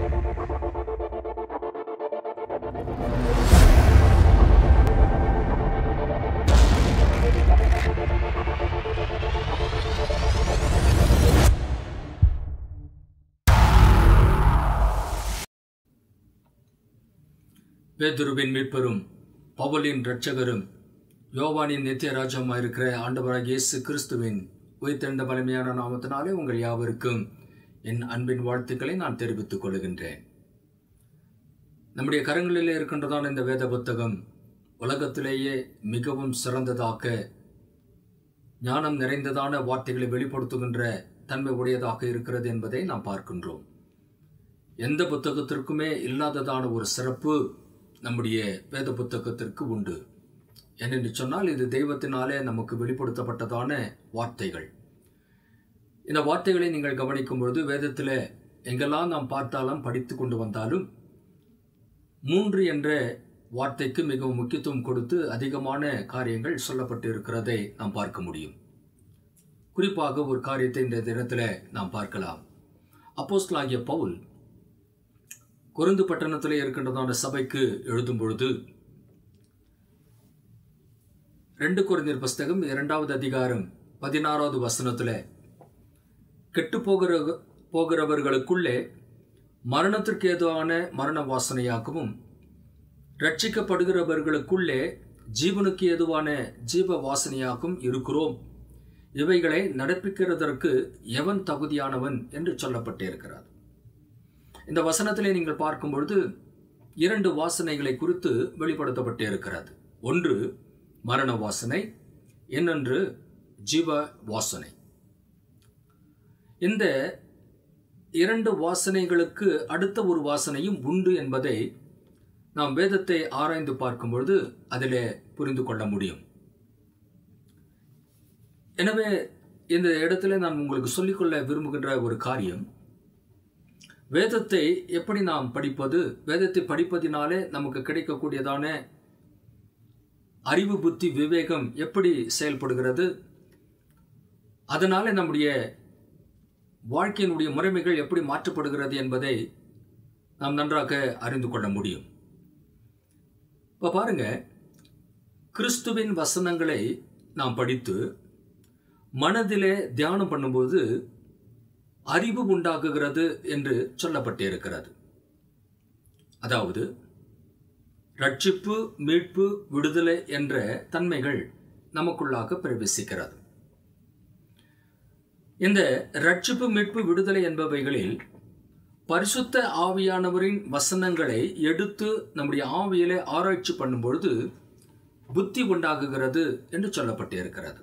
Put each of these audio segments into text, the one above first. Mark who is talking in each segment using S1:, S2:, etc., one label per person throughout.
S1: பேதுருவின் மீட்பெரும் பவுலின் இரட்சகரும் யோவானின் நித்திய ராஜ்யமாக இருக்கிற ஆண்டவராக இயேசு கிறிஸ்துவின் உயிர்த்தெழுந்த பழமையான நாமத்தினாலே உங்கள் யாவருக்கும் என் அன்பின் வாழ்த்துக்களை நான் தெரிவித்துக் கொள்கின்றேன் நம்முடைய கரங்களிலே இருக்கின்றதான இந்த வேத புத்தகம் உலகத்திலேயே மிகவும் சிறந்ததாக ஞானம் நிறைந்ததான வார்த்தைகளை வெளிப்படுத்துகின்ற தன்மை உடையதாக இருக்கிறது என்பதை நாம் பார்க்கின்றோம் எந்த புத்தகத்திற்குமே இல்லாததான ஒரு சிறப்பு நம்முடைய வேத புத்தகத்திற்கு உண்டு என்னென்று சொன்னால் இது தெய்வத்தினாலே நமக்கு வெளிப்படுத்தப்பட்டதான வார்த்தைகள் இந்த வார்த்தைகளை நீங்கள் கவனிக்கும் பொழுது வேதத்தில் எங்கெல்லாம் நாம் பார்த்தாலும் படித்து கொண்டு வந்தாலும் மூன்று என்ற வார்த்தைக்கு மிகவும் முக்கியத்துவம் கொடுத்து அதிகமான காரியங்கள் சொல்லப்பட்டு இருக்கிறதை நாம் பார்க்க முடியும் குறிப்பாக ஒரு காரியத்தை இந்த தினத்தில் நாம் பார்க்கலாம் அப்போஸ்தலனாகிய பவுல் கொருந்து பட்டணத்தில் இருக்கின்றதான சபைக்கு எழுதும் பொழுது ரெண்டு குறைந்தர் புஸ்தகம் இரண்டாவது அதிகாரம் பதினாறாவது வசனத்தில் கெட்டு போகிற போகிறவர்களுக்குள்ளே மரணத்திற்கு ஏதுவான மரண வாசனையாகவும் ரட்சிக்கப்படுகிறவர்களுக்குள்ளே ஜீவனுக்கு ஏதுவான ஜீவ வாசனையாகவும் இருக்கிறோம் இவைகளை நடப்பிக்கிறதற்கு எவன் தகுதியானவன் என்று சொல்லப்பட்டிருக்கிறார் இந்த வசனத்திலே நீங்கள் பார்க்கும் பொழுது இரண்டு வாசனைகளை குறித்து வெளிப்படுத்தப்பட்டு இருக்கிறது ஒன்று மரண வாசனை இன்னொன்று ஜீவ வாசனை இந்த இரண்டு வாசனைகளுக்கு அடுத்த ஒரு வாசனையும் உண்டு என்பதை நாம் வேதத்தை ஆராய்ந்து பார்க்கும் பொழுது அதிலே புரிந்து கொள்ள முடியும் எனவே இந்த இடத்துல நான் உங்களுக்கு சொல்லிக்கொள்ள விரும்புகின்ற ஒரு காரியம் வேதத்தை எப்படி நாம் படிப்பது வேதத்தை படிப்பதினாலே நமக்கு கிடைக்கக்கூடியதான அறிவு புத்தி விவேகம் எப்படி செயல்படுகிறது அதனால நம்முடைய வாழ்க்கையினுடைய முறைமைகள் எப்படி மாற்றப்படுகிறது என்பதை நாம் நன்றாக அறிந்து கொள்ள முடியும் இப்போ பாருங்க கிறிஸ்துவின் வசனங்களை நாம் படித்து மனதிலே தியானம் பண்ணும்போது அறிவு உண்டாக்குகிறது என்று சொல்லப்பட்டிருக்கிறது அதாவது ரட்சிப்பு மீட்பு விடுதலை என்ற தன்மைகள் நமக்குள்ளாக பிரவேசிக்கிறது இந்த ரட்சிப்பு மீட்பு விடுதலை என்பவைகளில் பரிசுத்த ஆவியானவரின் வசனங்களை எடுத்து நம்முடைய ஆவியிலே ஆராய்ச்சி பண்ணும்பொழுது புத்தி உண்டாகுகிறது என்று சொல்லப்பட்டிருக்கிறது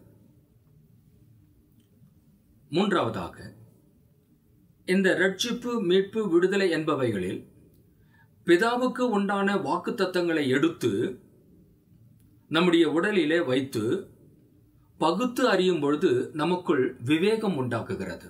S1: மூன்றாவதாக இந்த ரட்சிப்பு மீட்பு விடுதலை என்பவைகளில் பிதாவுக்கு உண்டான வாக்கு தத்தங்களை எடுத்து நம்முடைய உடலிலே வைத்து பகுத்து அறியும் பொழுது நமக்குள் விவேகம் உண்டாக்குகிறது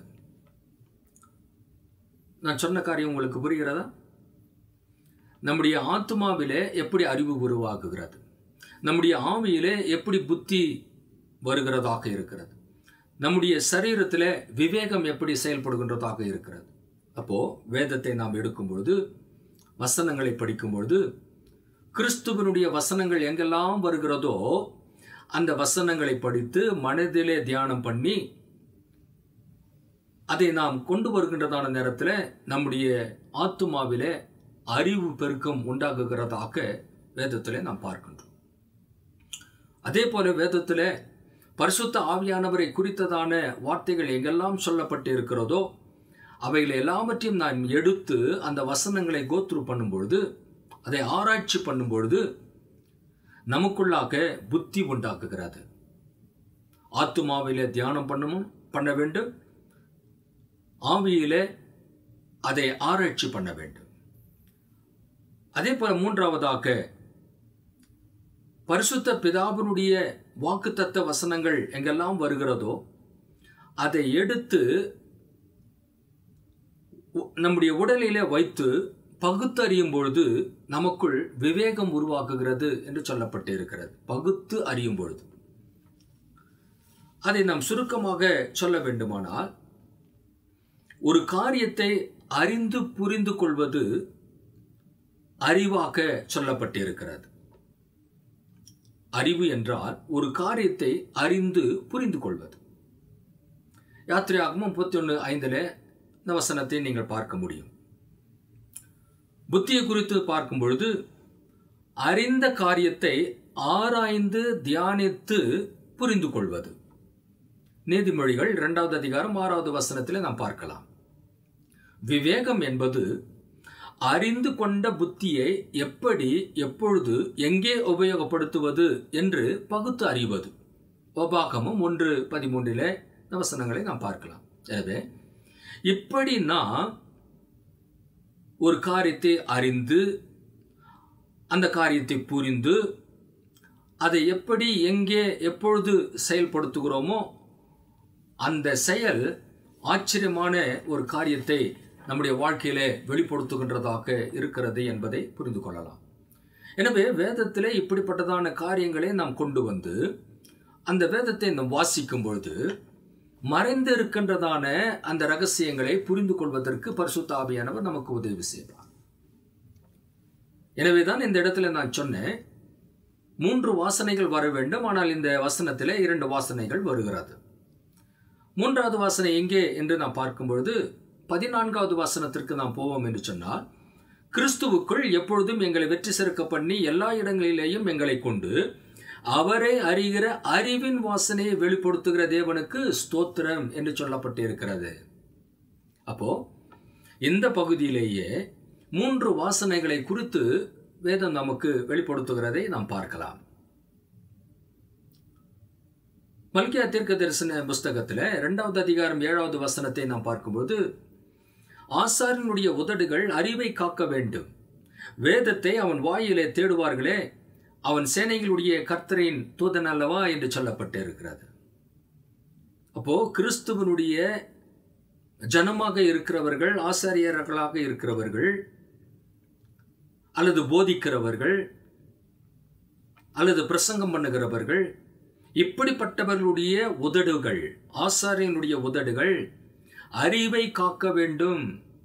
S1: நான் சொன்ன காரியம் உங்களுக்கு புரிகிறதா நம்முடைய ஆத்மாவிலே எப்படி அறிவு உருவாக்குகிறது நம்முடைய ஆவியிலே எப்படி புத்தி வருகிறதாக இருக்கிறது நம்முடைய சரீரத்தில் விவேகம் எப்படி செயல்படுகின்றதாக இருக்கிறது அப்போ வேதத்தை நாம் எடுக்கும் பொழுது வசனங்களை படிக்கும் பொழுது கிறிஸ்துவனுடைய வசனங்கள் எங்கெல்லாம் வருகிறதோ அந்த வசனங்களை படித்து மனதிலே தியானம் பண்ணி அதை நாம் கொண்டு வருகின்றதான நேரத்தில் நம்முடைய ஆத்துமாவிலே அறிவு பெருக்கம் உண்டாகுகிறதாக வேதத்திலே நாம் பார்க்கின்றோம் அதே போல வேதத்தில் பரிசுத்த ஆவியானவரை குறித்ததான வார்த்தைகள் எங்கெல்லாம் சொல்லப்பட்டு இருக்கிறதோ அவைகளை எல்லாவற்றையும் நாம் எடுத்து அந்த வசனங்களை கோத்ரு பண்ணும்பொழுது அதை ஆராய்ச்சி பண்ணும்பொழுது நமக்குள்ளாக புத்தி உண்டாக்குகிறது ஆத்துமாவிலே தியானம் பண்ணணும் பண்ண வேண்டும் ஆவியிலே அதை ஆராய்ச்சி பண்ண வேண்டும் அதே போல மூன்றாவதாக பரிசுத்த பிதாவினுடைய வாக்குத்தத்த வசனங்கள் எங்கெல்லாம் வருகிறதோ அதை எடுத்து நம்முடைய உடலிலே வைத்து பகுத்தறியும் பொழுது நமக்குள் விவேகம் உருவாக்குகிறது என்று சொல்லப்பட்டு இருக்கிறது பகுத்து அறியும் பொழுது அதை நாம் சுருக்கமாக சொல்ல வேண்டுமானால் ஒரு காரியத்தை அறிந்து புரிந்து கொள்வது அறிவாக சொல்லப்பட்டிருக்கிறது அறிவு என்றால் ஒரு காரியத்தை அறிந்து புரிந்து கொள்வது யாத்திரையாகவும் முப்பத்தி ஒன்று ஐந்தில் இந்த வசனத்தை நீங்கள் பார்க்க முடியும் புத்தியை குறித்து பார்க்கும் பொழுது அறிந்த காரியத்தை ஆராய்ந்து தியானித்து புரிந்து கொள்வது நீதிமொழிகள் இரண்டாவது அதிகாரம் ஆறாவது வசனத்தில் நாம் பார்க்கலாம் விவேகம் என்பது அறிந்து கொண்ட புத்தியை எப்படி எப்பொழுது எங்கே உபயோகப்படுத்துவது என்று பகுத்து அறிவது உபாகமும் ஒன்று பதிமூன்றிலே இந்த வசனங்களை நாம் பார்க்கலாம் எனவே இப்படி நான் ஒரு காரியத்தை அறிந்து அந்த காரியத்தை புரிந்து அதை எப்படி எங்கே எப்பொழுது செயல்படுத்துகிறோமோ அந்த செயல் ஆச்சரியமான ஒரு காரியத்தை நம்முடைய வாழ்க்கையிலே வெளிப்படுத்துகின்றதாக இருக்கிறது என்பதை புரிந்து கொள்ளலாம் எனவே வேதத்திலே இப்படிப்பட்டதான காரியங்களை நாம் கொண்டு வந்து அந்த வேதத்தை நாம் வாசிக்கும் பொழுது மறைந்து இருக்கின்றதான அந்த ரகசியங்களை புரிந்து கொள்வதற்கு பரிசுத்த ஆவியானவர் நமக்கு உதவி செய்வார் எனவேதான் இந்த இடத்துல நான் சொன்னேன் மூன்று வாசனைகள் வர வேண்டும் ஆனால் இந்த வசனத்தில் இரண்டு வாசனைகள் வருகிறது மூன்றாவது வாசனை எங்கே என்று நாம் பார்க்கும் பொழுது பதினான்காவது வாசனத்திற்கு நாம் போவோம் என்று சொன்னால் கிறிஸ்துவுக்குள் எப்பொழுதும் எங்களை வெற்றி சேர்க்க பண்ணி எல்லா இடங்களிலேயும் எங்களை கொண்டு அவரை அறிகிற அறிவின் வாசனையை வெளிப்படுத்துகிற தேவனுக்கு ஸ்தோத்திரம் என்று சொல்லப்பட்டிருக்கிறது அப்போ இந்த பகுதியிலேயே மூன்று வாசனைகளை குறித்து வேதம் நமக்கு வெளிப்படுத்துகிறதை நாம் பார்க்கலாம் மல்கியா தீர்க்க தரிசன புஸ்தகத்தில் இரண்டாவது அதிகாரம் ஏழாவது வசனத்தை நாம் பார்க்கும்போது ஆசாரியனுடைய உதடுகள் அறிவை காக்க வேண்டும் வேதத்தை அவன் வாயிலே தேடுவார்களே அவன் சேனைகளுடைய கர்த்தரின் தூதன் அல்லவா என்று சொல்லப்பட்டு இருக்கிறது அப்போ கிறிஸ்துவனுடைய ஜனமாக இருக்கிறவர்கள் ஆசாரியர்களாக இருக்கிறவர்கள் அல்லது போதிக்கிறவர்கள் அல்லது பிரசங்கம் பண்ணுகிறவர்கள் இப்படிப்பட்டவர்களுடைய உதடுகள் ஆசாரியனுடைய உதடுகள் அறிவை காக்க வேண்டும்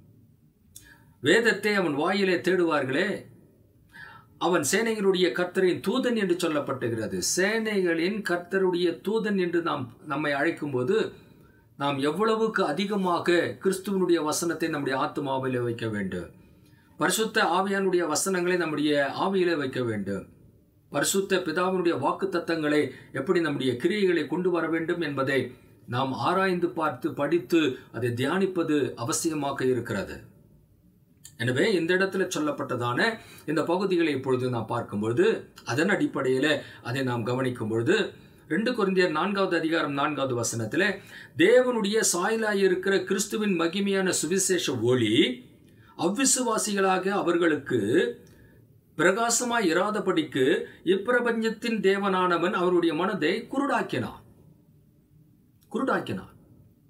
S1: வேதத்தை அவன் வாயிலே தேடுவார்களே அவன் சேனைகளுடைய கர்த்தரின் தூதன் என்று சொல்லப்பட்டுகிறது சேனைகளின் கர்த்தருடைய தூதன் என்று நாம் நம்மை அழைக்கும்போது நாம் எவ்வளவுக்கு அதிகமாக கிறிஸ்துவனுடைய வசனத்தை நம்முடைய ஆத்மாவிலே வைக்க வேண்டும் பரிசுத்த ஆவியானுடைய வசனங்களை நம்முடைய ஆவியிலே வைக்க வேண்டும் பரிசுத்த பிதாவினுடைய வாக்கு தத்தங்களை எப்படி நம்முடைய கிரியைகளை கொண்டு வர வேண்டும் என்பதை நாம் ஆராய்ந்து பார்த்து படித்து அதை தியானிப்பது அவசியமாக இருக்கிறது எனவே இந்த இடத்துல சொல்லப்பட்டதான இந்த பகுதிகளை இப்பொழுது நாம் பார்க்கும்பொழுது அதன் அடிப்படையில் அதை நாம் கவனிக்கும் பொழுது ரெண்டு குருந்தியர் நான்காவது அதிகாரம் நான்காவது வசனத்தில் தேவனுடைய சாயலாய் இருக்கிற கிறிஸ்துவின் மகிமையான சுவிசேஷ ஒளி அவ்விசுவாசிகளாக அவர்களுக்கு பிரகாசமாய் இராதபடிக்கு இப்பிரபஞ்சத்தின் தேவனானவன் அவருடைய மனதை குருடாக்கினான் குருடாக்கினான்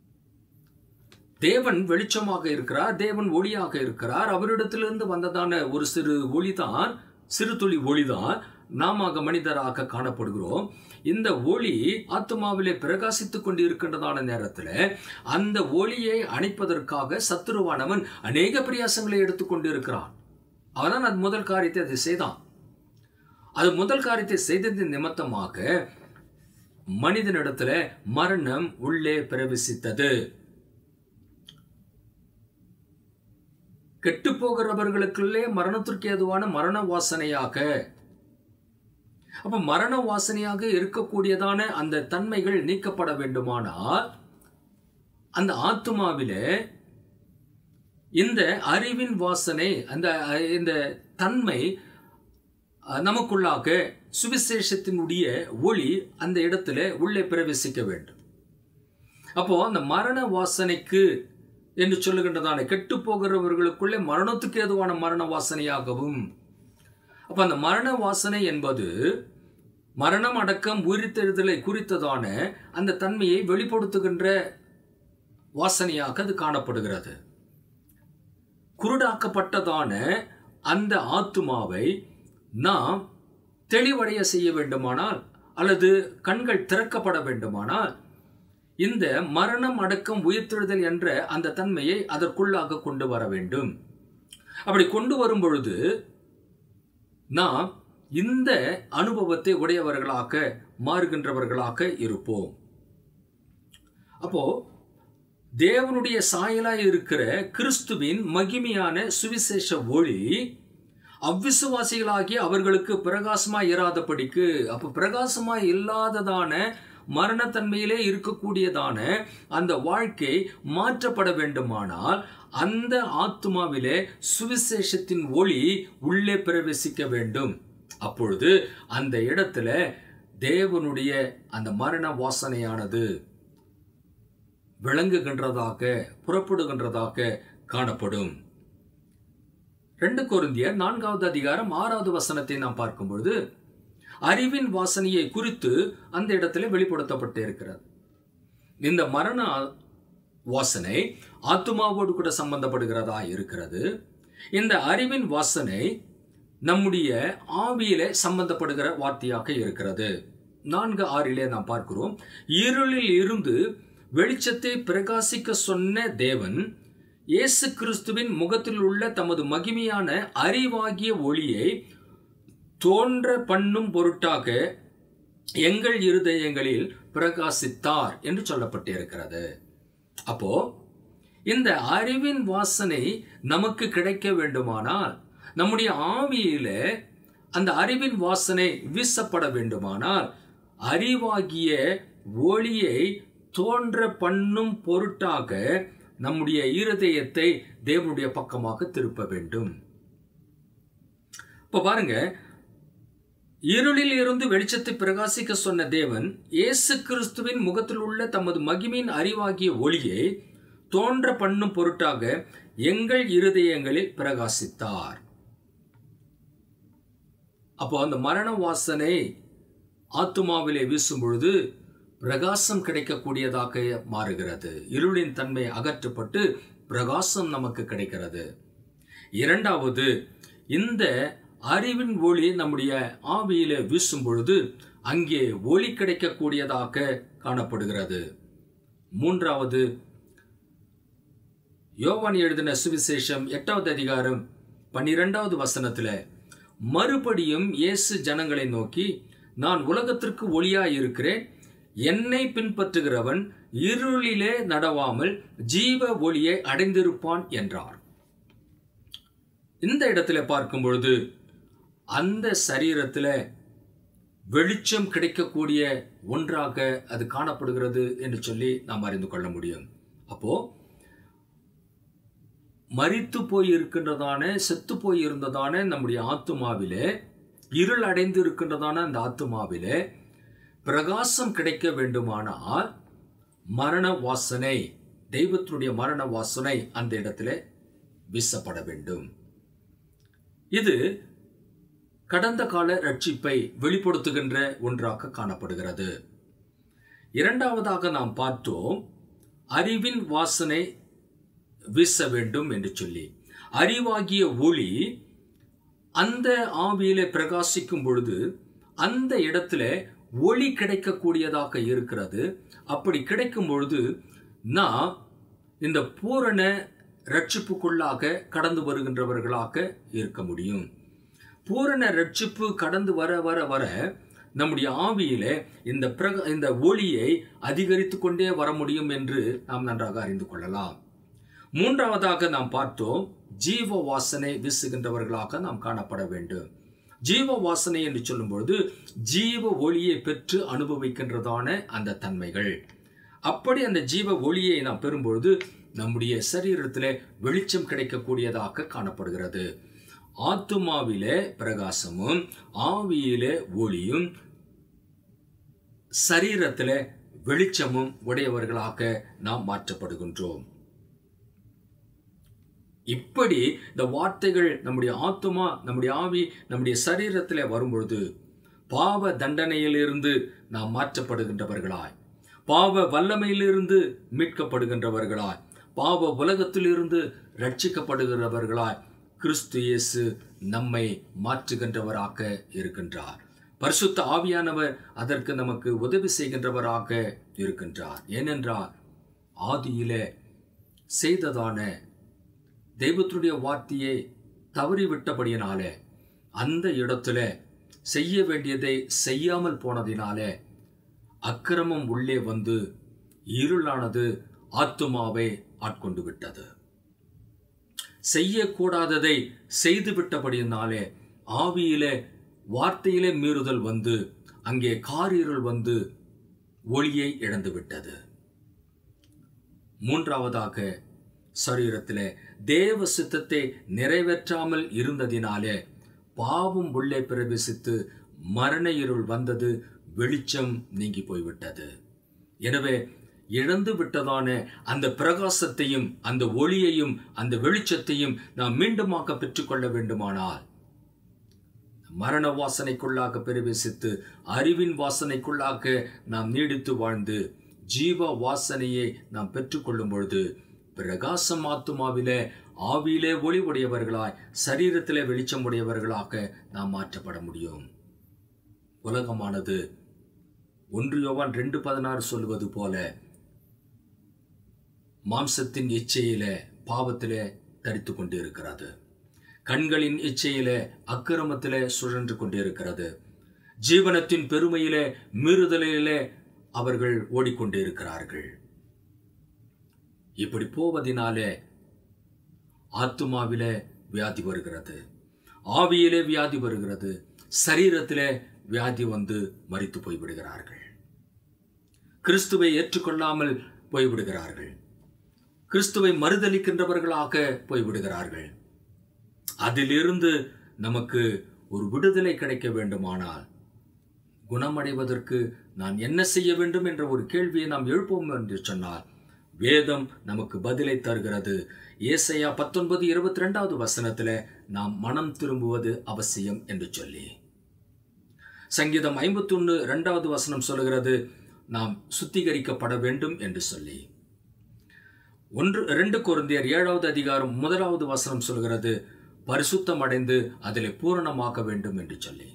S1: தேவன் வெளிச்சமாக இருக்கிறார் தேவன் ஒளியாக இருக்கிறார் அவரிடத்திலிருந்து வந்ததான ஒரு சிறு ஒளிதான் சிறு துளி ஒளிதான் நாம மனிதராக காணப்படுகிறோம் இந்த ஒளி ஆத்மாவிலே பிரகாசித்துக் கொண்டு இருக்கின்றதான நேரத்தில் அந்த ஒளியை அணைப்பதற்காக சத்துருவானவன் அநேக பிரியாசங்களை எடுத்துக்கொண்டு இருக்கிறான் அவன் அது முதல் காரியத்தை அதை செய்தான் அது முதல் காரியத்தை செய்ததின் நிமித்தமாக மனிதனிடத்துல மரணம் உள்ளே பிரவேசித்தது கெட்டு போகிறவர்களுக்குள்ளே மரணத்திற்கு ஏதுவான மரண வாசனையாக அப்ப மரண வாசனையாக இருக்கக்கூடியதான அந்த தன்மைகள் நீக்கப்பட வேண்டுமானால் அந்த ஆத்மாவிலே இந்த அறிவின் வாசனை அந்த இந்த தன்மை நமக்குள்ளாக சுவிசேஷத்தினுடைய ஒளி அந்த இடத்துல உள்ளே பிரவேசிக்க வேண்டும் அப்போ அந்த மரண வாசனைக்கு என்று சொல்லுகின்றதான கெட்டு போகிறவர்களுக்குள்ளே மரணத்துக்கு ஏதுவான மரண வாசனையாகவும் அப்போ அந்த மரண வாசனை என்பது மரணம் அடக்கம் உயிர்த்தெழுதலை குறித்ததான அந்த தன்மையை வெளிப்படுத்துகின்ற வாசனையாக அது காணப்படுகிறது குருடாக்கப்பட்டதான அந்த ஆத்துமாவை நாம் தெளிவடைய செய்ய வேண்டுமானால் அல்லது கண்கள் திறக்கப்பட வேண்டுமானால் இந்த மரணம் அடக்கம் உயிர்த்தெழுதல் என்ற அந்த தன்மையை அதற்குள்ளாக கொண்டு வர வேண்டும் அப்படி கொண்டு வரும் பொழுது நாம் இந்த அனுபவத்தை உடையவர்களாக மாறுகின்றவர்களாக இருப்போம் அப்போ தேவனுடைய சாயலாய் இருக்கிற கிறிஸ்துவின் மகிமையான சுவிசேஷ ஒளி அவ்விசுவாசிகளாகி அவர்களுக்கு பிரகாசமாய் இராதபடிக்கு அப்ப பிரகாசமாய் இல்லாததான மரணத்தன்மையிலே இருக்கக்கூடியதான அந்த வாழ்க்கை மாற்றப்பட வேண்டுமானால் அந்த ஆத்மாவிலே சுவிசேஷத்தின் ஒளி உள்ளே பிரவேசிக்க வேண்டும் அப்பொழுது அந்த இடத்துல தேவனுடைய அந்த மரண வாசனையானது விளங்குகின்றதாக புறப்படுகின்றதாக காணப்படும் ரெண்டு கொருந்தியர் நான்காவது அதிகாரம் ஆறாவது வசனத்தை நாம் பார்க்கும்பொழுது அறிவின் வாசனையை குறித்து அந்த இடத்துல வெளிப்படுத்தப்பட்டு இருக்கிறது இந்த மரண வாசனை ஆத்துமாவோடு கூட சம்பந்தப்படுகிறதா இருக்கிறது இந்த அறிவின் வாசனை நம்முடைய ஆவியிலே சம்பந்தப்படுகிற வார்த்தையாக இருக்கிறது நான்கு ஆறிலே நாம் பார்க்கிறோம் இருளில் இருந்து வெளிச்சத்தை பிரகாசிக்க சொன்ன தேவன் இயேசு கிறிஸ்துவின் முகத்தில் உள்ள தமது மகிமையான அறிவாகிய ஒளியை தோன்ற பண்ணும் பொருட்டாக எங்கள் இருதயங்களில் பிரகாசித்தார் என்று சொல்லப்பட்டிருக்கிறது அப்போ இந்த அறிவின் வாசனை நமக்கு கிடைக்க வேண்டுமானால் நம்முடைய ஆவியில அந்த அறிவின் வாசனை வீசப்பட வேண்டுமானால் அறிவாகிய ஒளியை தோன்ற பண்ணும் பொருட்டாக நம்முடைய இருதயத்தை தேவனுடைய பக்கமாக திருப்ப வேண்டும் இப்ப பாருங்க இருளில் இருந்து வெளிச்சத்தை பிரகாசிக்க சொன்ன தேவன் இயேசு கிறிஸ்துவின் முகத்தில் உள்ள தமது மகிமையின் அறிவாகிய ஒளியை தோன்ற பண்ணும் பொருட்டாக எங்கள் இருதயங்களில் பிரகாசித்தார் அப்போ அந்த மரண வாசனை ஆத்துமாவிலே வீசும் பொழுது பிரகாசம் கிடைக்கக்கூடியதாக மாறுகிறது இருளின் தன்மை அகற்றப்பட்டு பிரகாசம் நமக்கு கிடைக்கிறது இரண்டாவது இந்த அறிவின் ஒளி நம்முடைய ஆவியில வீசும் பொழுது அங்கே ஒளி கிடைக்கக்கூடியதாக காணப்படுகிறது மூன்றாவது யோவான் எழுதின சுவிசேஷம் எட்டாவது அதிகாரம் பன்னிரெண்டாவது வசனத்துல மறுபடியும் இயேசு ஜனங்களை நோக்கி நான் உலகத்திற்கு ஒளியாய் இருக்கிறேன் என்னை பின்பற்றுகிறவன் இருளிலே நடவாமல் ஜீவ ஒளியை அடைந்திருப்பான் என்றார் இந்த இடத்துல பார்க்கும் பொழுது அந்த சரீரத்துல வெளிச்சம் கிடைக்கக்கூடிய ஒன்றாக அது காணப்படுகிறது என்று சொல்லி நாம் அறிந்து கொள்ள முடியும் அப்போ மரித்து போய் இருக்கின்றதான செத்து போய் இருந்ததான நம்முடைய ஆத்துமாவிலே இருள் அடைந்து இருக்கின்றதான அந்த ஆத்துமாவிலே பிரகாசம் கிடைக்க வேண்டுமானால் மரண வாசனை தெய்வத்தினுடைய மரண வாசனை அந்த இடத்துல வீசப்பட வேண்டும் இது கடந்த கால ரட்சிப்பை வெளிப்படுத்துகின்ற ஒன்றாக காணப்படுகிறது இரண்டாவதாக நாம் பார்த்தோம் அறிவின் வாசனை வீச வேண்டும் என்று சொல்லி அறிவாகிய ஒளி அந்த ஆவியிலே பிரகாசிக்கும் பொழுது அந்த இடத்துல ஒளி கிடைக்கக்கூடியதாக இருக்கிறது அப்படி கிடைக்கும் பொழுது நாம் இந்த பூரண ரட்சிப்புக்குள்ளாக கடந்து வருகின்றவர்களாக இருக்க முடியும் பூரண ரட்சிப்பு கடந்து வர வர வர நம்முடைய ஆவியில இந்த பிரக இந்த ஒளியை அதிகரித்து கொண்டே வர முடியும் என்று நாம் நன்றாக அறிந்து கொள்ளலாம் மூன்றாவதாக நாம் பார்த்தோம் ஜீவ வாசனை வீசுகின்றவர்களாக நாம் காணப்பட வேண்டும் ஜீவ வாசனை என்று சொல்லும்பொழுது ஜீவ ஒளியை பெற்று அனுபவிக்கின்றதான அந்த தன்மைகள் அப்படி அந்த ஜீவ ஒளியை நாம் பெறும்பொழுது நம்முடைய சரீரத்திலே வெளிச்சம் கிடைக்கக்கூடியதாக காணப்படுகிறது ஆத்துமாவிலே பிரகாசமும் ஆவியிலே ஒளியும் சரீரத்திலே வெளிச்சமும் உடையவர்களாக நாம் மாற்றப்படுகின்றோம் இப்படி இந்த வார்த்தைகள் நம்முடைய ஆத்துமா நம்முடைய ஆவி நம்முடைய சரீரத்திலே வரும்பொழுது பாவ தண்டனையிலிருந்து நாம் மாற்றப்படுகின்றவர்களாய் பாவ வல்லமையிலிருந்து மீட்கப்படுகின்றவர்களாய் பாவ உலகத்திலிருந்து ரட்சிக்கப்படுகிறவர்களாய் கிறிஸ்து இயேசு நம்மை மாற்றுகின்றவராக இருக்கின்றார் பரிசுத்த ஆவியானவர் அதற்கு நமக்கு உதவி செய்கின்றவராக இருக்கின்றார் ஏனென்றால் ஆதியிலே செய்ததான தெய்வத்துடைய வார்த்தையை தவறிவிட்டபடியினாலே அந்த இடத்துல செய்ய வேண்டியதை செய்யாமல் போனதினாலே அக்கிரமம் உள்ளே வந்து இருளானது ஆத்துமாவை ஆட்கொண்டு விட்டது செய்யக்கூடாததை செய்து விட்டபடியினாலே ஆவியிலே வார்த்தையிலே மீறுதல் வந்து அங்கே காரிருள் வந்து ஒளியை இழந்து விட்டது மூன்றாவதாக சரீரத்திலே தேவ சித்தத்தை நிறைவேற்றாமல் இருந்ததினாலே பாவம் உள்ளே பிரவேசித்து மரண இருள் வந்தது வெளிச்சம் நீங்கி போய்விட்டது எனவே இழந்து விட்டதான அந்த பிரகாசத்தையும் அந்த ஒளியையும் அந்த வெளிச்சத்தையும் நாம் மீண்டுமாக பெற்றுக்கொள்ள வேண்டுமானால் மரண வாசனைக்குள்ளாக பிரவேசித்து அறிவின் வாசனைக்குள்ளாக நாம் நீடித்து வாழ்ந்து ஜீவ வாசனையை நாம் பெற்றுக்கொள்ளும் பொழுது பிரகாசம் ஆத்துமாவிலே ஆவியிலே ஒளி உடையவர்களாய் சரீரத்திலே வெளிச்சம் உடையவர்களாக நாம் மாற்றப்பட முடியும் உலகமானது ஒன்று யோவான் ரெண்டு பதினாறு சொல்வது போல மாம்சத்தின் இச்சையிலே பாவத்திலே தரித்து கொண்டு இருக்கிறது கண்களின் இச்சையிலே அக்கிரமத்திலே சுழன்று கொண்டிருக்கிறது ஜீவனத்தின் பெருமையிலே மீறுதலிலே அவர்கள் ஓடிக்கொண்டிருக்கிறார்கள் இப்படி போவதினாலே ஆத்துமாவிலே வியாதி வருகிறது ஆவியிலே வியாதி வருகிறது சரீரத்திலே வியாதி வந்து மறித்து போய்விடுகிறார்கள் கிறிஸ்துவை ஏற்றுக்கொள்ளாமல் போய்விடுகிறார்கள் கிறிஸ்துவை மறுதளிக்கின்றவர்களாக போய்விடுகிறார்கள் அதிலிருந்து நமக்கு ஒரு விடுதலை கிடைக்க வேண்டுமானால் குணமடைவதற்கு நான் என்ன செய்ய வேண்டும் என்ற ஒரு கேள்வியை நாம் எழுப்போம் என்று சொன்னால் வேதம் நமக்கு பதிலை தருகிறது ஏசையா பத்தொன்பது இருபத்தி ரெண்டாவது வசனத்தில் நாம் மனம் திரும்புவது அவசியம் என்று சொல்லி சங்கீதம் ஐம்பத்தொன்னு ரெண்டாவது வசனம் சொல்லுகிறது நாம் சுத்திகரிக்கப்பட வேண்டும் என்று சொல்லி ஒன்று ரெண்டு குருந்தியர் ஏழாவது அதிகாரம் முதலாவது வசனம் சொல்கிறது பரிசுத்தம் அடைந்து அதில் பூரணமாக்க வேண்டும் என்று சொல்லி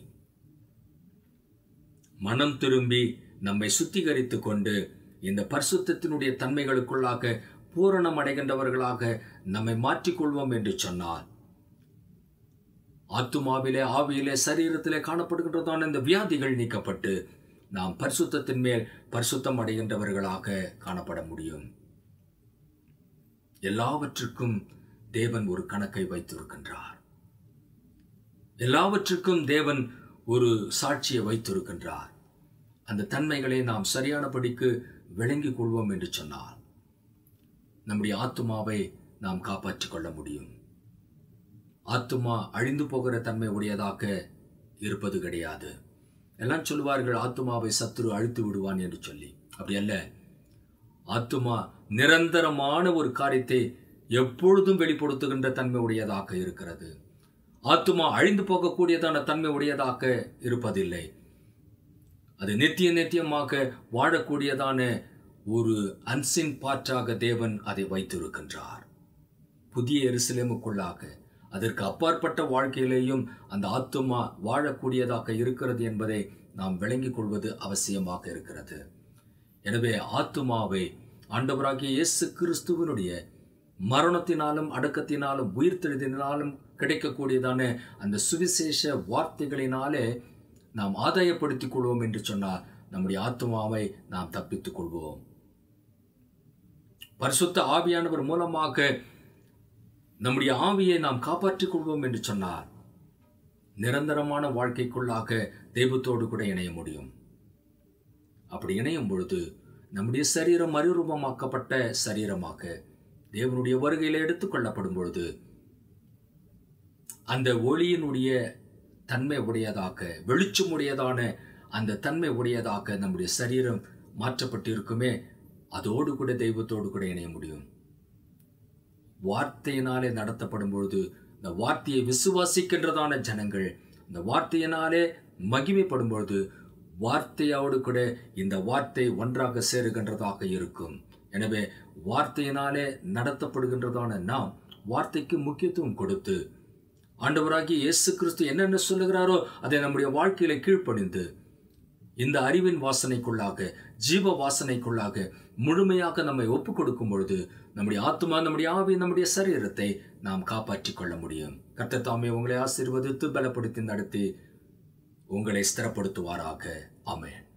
S1: மனம் திரும்பி நம்மை சுத்திகரித்து கொண்டு இந்த பரிசுத்தத்தினுடைய தன்மைகளுக்குள்ளாக பூரணம் அடைகின்றவர்களாக நம்மை மாற்றிக்கொள்வோம் என்று சொன்னார் ஆத்துமாவிலே ஆவியிலே சரீரத்திலே காணப்படுகின்றதான இந்த வியாதிகள் நீக்கப்பட்டு நாம் பரிசுத்தத்தின் மேல் பரிசுத்தம் அடைகின்றவர்களாக காணப்பட முடியும் எல்லாவற்றுக்கும் தேவன் ஒரு கணக்கை வைத்திருக்கின்றார் எல்லாவற்றுக்கும் தேவன் ஒரு சாட்சியை வைத்திருக்கின்றார் அந்த தன்மைகளை நாம் சரியானபடிக்கு விளங்கிக் கொள்வோம் என்று சொன்னால் நம்முடைய ஆத்துமாவை நாம் காப்பாற்றிக் கொள்ள முடியும் ஆத்துமா அழிந்து போகிற தன்மை உடையதாக இருப்பது கிடையாது எல்லாம் சொல்வார்கள் ஆத்துமாவை சத்துரு அழித்து விடுவான் என்று சொல்லி அப்படி அல்ல ஆத்துமா நிரந்தரமான ஒரு காரியத்தை எப்பொழுதும் வெளிப்படுத்துகின்ற தன்மை உடையதாக இருக்கிறது ஆத்துமா அழிந்து போகக்கூடியதான தன்மை உடையதாக இருப்பதில்லை அது நித்திய நித்தியமாக வாழக்கூடியதான ஒரு அன்சின் பாற்றாக தேவன் அதை வைத்திருக்கின்றார் புதிய எருசலேமுக்குள்ளாக அதற்கு அப்பாற்பட்ட வாழ்க்கையிலேயும் அந்த ஆத்துமா வாழக்கூடியதாக இருக்கிறது என்பதை நாம் விளங்கிக் கொள்வது அவசியமாக இருக்கிறது எனவே ஆத்துமாவை ஆண்டவராகிய இயேசு கிறிஸ்துவனுடைய மரணத்தினாலும் அடக்கத்தினாலும் உயிர்த்தெழுதினாலும் கிடைக்கக்கூடியதான அந்த சுவிசேஷ வார்த்தைகளினாலே நாம் ஆதாயப்படுத்திக் கொள்வோம் என்று சொன்னால் நம்முடைய ஆத்மாவை நாம் தப்பித்துக் கொள்வோம் பரிசுத்த ஆவியானவர் மூலமாக நம்முடைய ஆவியை நாம் காப்பாற்றிக் கொள்வோம் என்று சொன்னால் நிரந்தரமான வாழ்க்கைக்குள்ளாக தெய்வத்தோடு கூட இணைய முடியும் அப்படி இணையும் பொழுது நம்முடைய சரீரம் மறுரூபமாக்கப்பட்ட சரீரமாக தேவனுடைய வருகையில் எடுத்துக்கொள்ளப்படும் பொழுது அந்த ஒளியினுடைய தன்மை உடையதாக வெளிச்சம் உடையதான அந்த தன்மை உடையதாக நம்முடைய சரீரம் மாற்றப்பட்டு இருக்குமே அதோடு கூட தெய்வத்தோடு கூட இணைய முடியும் வார்த்தையினாலே நடத்தப்படும் பொழுது இந்த வார்த்தையை விசுவாசிக்கின்றதான ஜனங்கள் இந்த வார்த்தையினாலே மகிமைப்படும் பொழுது வார்த்தையோடு கூட இந்த வார்த்தை ஒன்றாக சேருகின்றதாக இருக்கும் எனவே வார்த்தையினாலே நடத்தப்படுகின்றதான நாம் வார்த்தைக்கு முக்கியத்துவம் கொடுத்து ஆண்டவராகிய இயேசு கிறிஸ்து என்னென்ன சொல்லுகிறாரோ அதை நம்முடைய வாழ்க்கையில கீழ்ப்படிந்து இந்த அறிவின் வாசனைக்குள்ளாக ஜீவ வாசனைக்குள்ளாக முழுமையாக நம்மை ஒப்புக் கொடுக்கும் பொழுது நம்முடைய ஆத்மா நம்முடைய ஆவி நம்முடைய சரீரத்தை நாம் காப்பாற்றிக் கொள்ள முடியும் கர்த்தர் தாமே உங்களை ஆசீர்வதித்து பலப்படுத்தி நடத்தி உங்களை ஸ்திரப்படுத்துவாராக ஆமென்